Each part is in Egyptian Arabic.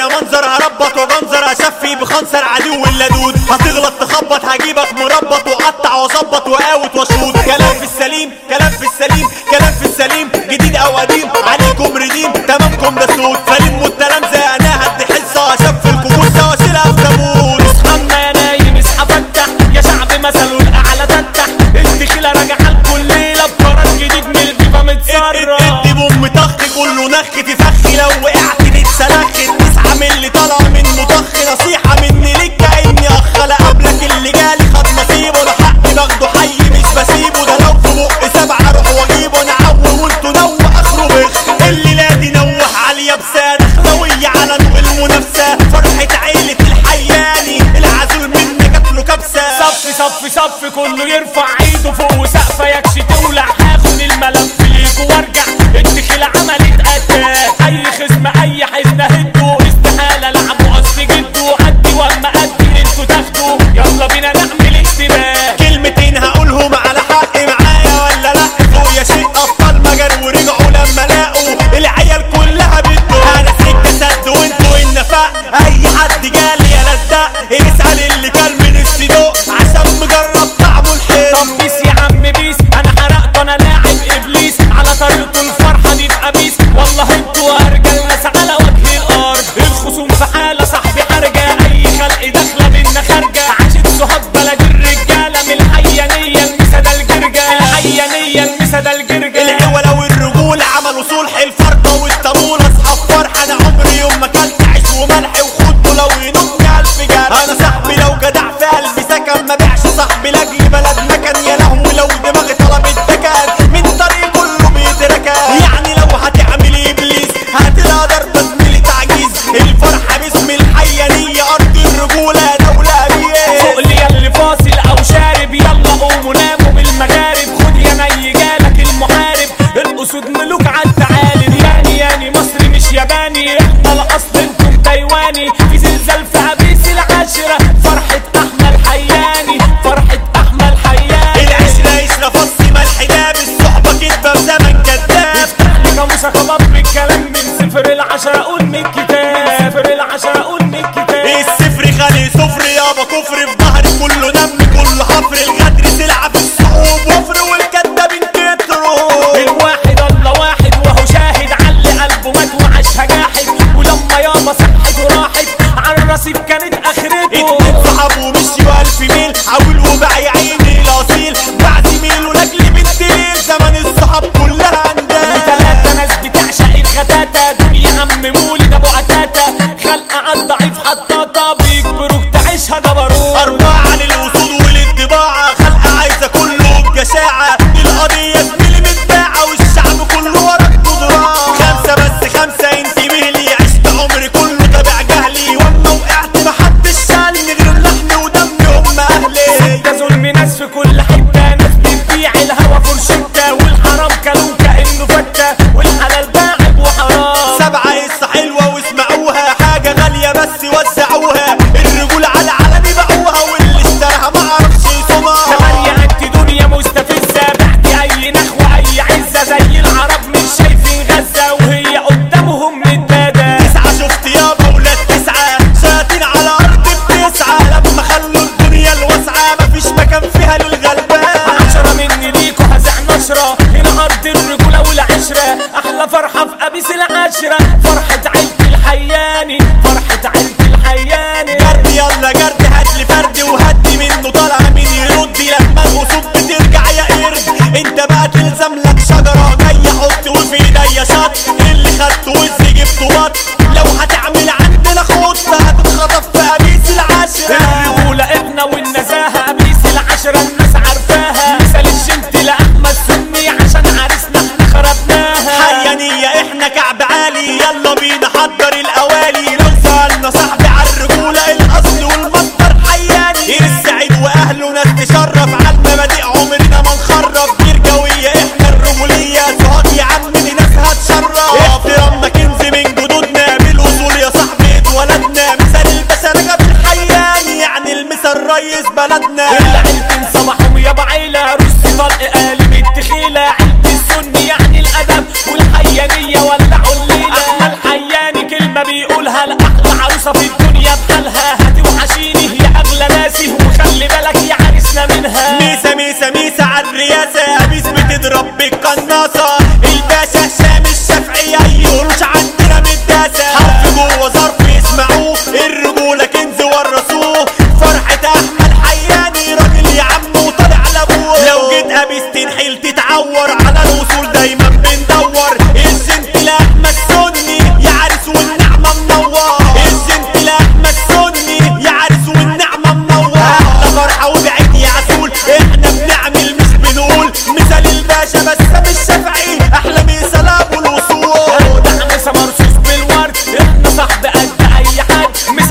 يا منظر هربط وجنزر هشفي بخنصر عدو اللدود هتغلط تخبط هجيبك مربط وقطع واظبط وقاوت واشوط كلام في السليم كلام في السليم كلام في السليم جديد او قديم عليكم رديم تمامكم ده صوت فليم والتلام زي انا هدي حصه هشفي الكبوسه واشيلها في تابوت اصحى يا نايم اصحى فتح يا شعب مثله الاعلى تفتح الدخيله راجعه لكل ليله بقرار جديد من الفيفا متسرع ادي بوم طخ كله نخ تفخي لو وقعت تتسلخ تسعة من اللي طالع منه طخ نصيحة مني ليك كأني أخ لا قبلك اللي جالي خد نصيبه أنا حقي باخده حي مش بسيبه ده لو في بق سبعة أروح وأجيبه أنا عو وأنتوا نو آخره بخ اللي نادي نوح على اليابسة دخلوية على نوع المنافسة فرحة عيلة الحياني العزول مني جاتله كبسة صف صف صف كله يرفع ايده فوق وسقفه يكشي تولع هاخد الملف ليكوا وارجع الدخيله عملت اتاك اي خصم اي حزن هدوا استحاله العبوا قصد جدوا ادي واما ادي انتوا تاخدوا يلا بينا نعمل اشتباك كلمتين هقولهم على حق معايا ولا لا فوق يا شيء ابطال مجر ورجعوا لما لاقوا العيال كلها بتدوق انا سكه سد وانتوا النفاق اي حد جالي يا لزق اسال اللي كان من الصدوق عشان مجرب طعمه الحلو طب بيس يا عم بيس انا حرقت انا لاعب ابليس على طريقته الفرحه دي في قميص والله انتوا ارجل ناس على وجه الارض الخصوم في حاله صاحبي حرجه اي خلق داخله منا خارجه عاشت صحاب بلد الرجاله من الحيانيه المسدى الجرجه الحيانيه المسدى الجرجه العوله والرجول عملوا صلح الفرقه والطابور اصحاب فرحه انا عمري يوم ما اكلت عيش وملح وخده لو ينط الف جرح انا صاحبي لو جدع في قلبي سكن ما بيعش صاحبي لاجل بلد مكان يا لهوي لو دماغي طلبت دكان من طريق كله بيتركان يعني لو هتعمل ابليس هتلاقي ضربه زميلي تعجيز الفرحه باسم الحيانيه ارض الرجوله دوله فوق ابيات لي اللي فاصل او شارب يلا قوموا ناموا بالمغارب خد يا ني جالك المحارب الاسود ملوك عالتعالي ياني ياني مصري مش ياباني احنا الاصل انتم تايواني في زلزال في عبيس العشرة فرحة احمد حياني فرحة احمد حياني العشره عشره فص ملح داب الصحبه كدبه بزمن كداب كاموسة خبط بالكلام من صفر العشرة قول من الكتاب من صفر العشرة قول من الكتاب السفر خالي صفر يابا كفر في ظهري كله نم كله حفر الغدر سلعة في الصعوب وفر والكدابين كتروا الواحد الله واحد وهو شاهد علي قلبه مات وعاشها جاحد ولما يابا صحت وراحت على الرصيف كانت اخرته اتنين صحاب ومشيوا ألف ميل عاول وباع يا عيني الأصيل باع زميله لأجل بنت ليل زمن الصحاب كلها عندها وتلاتة ناس بتعشق الغتاتة دول يا عم مولد ابو عتاتة خلقة عالضعيف حطاطة بيجبروك تعيشها جبروت أربعة للوصول والانطباعة خلقة عايزة كله بجشاعة القضية زميلي متباعة والشعب كله ورا القدرات خمسة بس خمسة انت مهلي عشت عمري كله تابع جهلي واما وقعت محدش شالني غير اللحم ودمي هم أهلي ده ظلم ناس في كل حتة ناس بتبيع الهوا فرشتة والحرام كانوا كأنه فتة والحلال باعب وحرام سبعة قصة حلوة واسمعوها حاجة غالية بس وزعوها الرجول على علني باعوها واللي اشتراها معرفش يصومها تمانية انت دنيا مستفزة بعتي اي نخوة اي عزة زي العرب مش شايفين غزة وهي قدامهم متبادة تسعة شفت يابا ولاد تسعة شاتين على أرض بتسعة لما خلوا الدنيا الواسعة مفيش مكان فيها للغلبان عشرة مني ليكوا هزع نشرة هنا أرض الرجولة والعشرة أحلى فرحة في قبيس العشرة فرحة عيلة الحياني فرحة عيلة الحياني جرد يلا جرد هاتلي فرد وهدي منه طالع مين يرد لما الأصول بترجع يا قرد انت بقى تلزم لك شجرة جاي احط وفي ايديا شط اللي خدته وزي جبته بط لو هتعمل عندنا خطة هتتخطف في قبيس العشرة الرجولة احنا والنزاهة قبيس العشرة الناس عارفاها مثال الشمت لأحمد سمي عشان عرسنا احنا خربناها حيانية احنا كعب عالي يلا بينا حضر الاوالي لو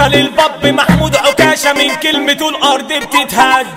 وصل الباب محمود عكاشة من كلمته الارض بتتهد